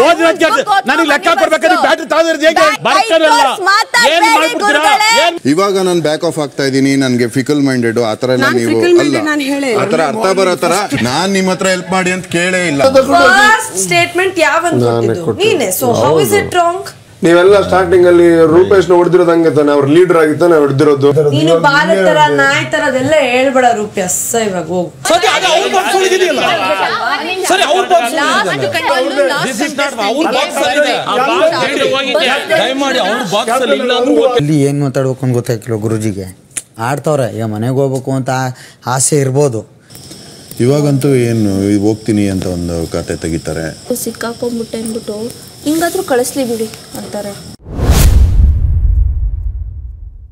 Dose ನನಗೆ ಲೆಕ್ಕ ಕೊಡ್ಬೇಕಾದ್ರೆ ಬ್ಯಾಟ್ರಿ ತಗೊಂಡಿರೋದು ಹೇಗೆ ಬರ್ತಾರಲ್ಲ ಏನ್ ಮಾಡ್ಬಿಡ್ತೀರಾ ಏನ್ ಇವಾಗ ನಾನು ಬ್ಯಾಕ್ ಆಫ್ ಆಗ್ತಾ ಇದೀನಿ ನನ್ಗೆ ಫಿಕಲ್ ಮೈಂಡೆಡ್ ಆತರ ಎಲ್ಲ ನಾನ್ ನೀವು fickle minded ಅಲ್ಲ ನಾನ್ ಹೇಳೇ ಇಲ್ಲ. ಆತರ ಅರ್ಥ ಬರೋ ತರ ನಾನ್ ನಿಮ್ಮ ಹತ್ರ ಹೆಲ್ಪ್ ಮಾಡಿ ಅಂತ ಕೇಳೇ ಇಲ್ಲ ಫಸ್ಟ್ ಸ್ಟೇಟ್ಮೆಂಟ್ ಯಾವಂತ ಕೊಟ್ಟಿದ್ದು ನೀನೆ so how is it wrong ನೀವೆಲ್ಲ ಸ್ಟಾರ್ಟಿಂಗ್ ಅಲ್ಲಿ ರೂಪೇಶ್ ನ ಹೊಡೆದಿರೋದು ಹಂಗೆ ತಾನೆ ಅವ್ರ ಲೀಡರ್ ಆಗಿತ್ತಾನೆ ಹೊಡೆದಿರೋದು ನೀನು ಬಾಲ ತರ ನಾಯಿ ತರ ಅದೆಲ್ಲ ಹೇಳ್ಬೇಡ ರೂಪಿ ಅಸ್ಸ ಇವಾಗ ಹೋಗು ಸರಿ ಅದು ಅವ್ರ ಬಾಕ್ಸ್ ಒಳಗಿದೆಯಲ್ಲ ಸರಿ ಅವ್ರ ಬಾಕ್ಸ್ ದಿಸ್ ಇಸ್ ನಾಟ್ ಅವ್ರ ಬಾಕ್ಸ್ ಆಗಿದೆ ದಯಮಾಡಿ ಅವ್ರ ಬಾಕ್ಸ್ ಅಲ್ಲಿ ಇಲ್ಲ ಅಂದ್ರೂ ಓಕೆ ಇಲ್ಲಿ ಏನು ಮಾತಾಡ್ಬೇಕು ಅಂತ ಗೊತ್ತಾಗ್ತಿಲ್ಲ ಗುರುಜಿಗೆ ಆಡ್ತವ್ರೆ ಈಗ ಮನೆಗೆ ಹೋಗ್ಬೇಕು ಅಂತ ಆಸೆ ಇರ್ಬೋದು ಇವಾಗಂತೂ ಏನು ಹೋಗ್ತೀನಿ ಅಂತ ಒಂದು ಕತೆ ತೆಗಿತಾರೆ ಸಿಕ್ಕಾಕೊಂಡ್ಬಿಟ್ಟೆ ಅಂದ್ಬಿಟ್ಟು ಹಿಂಗಾದ್ರೂ ಕಳಿಸ್ಲಿ ಬಿಡಿ ಅಂತಾರೆ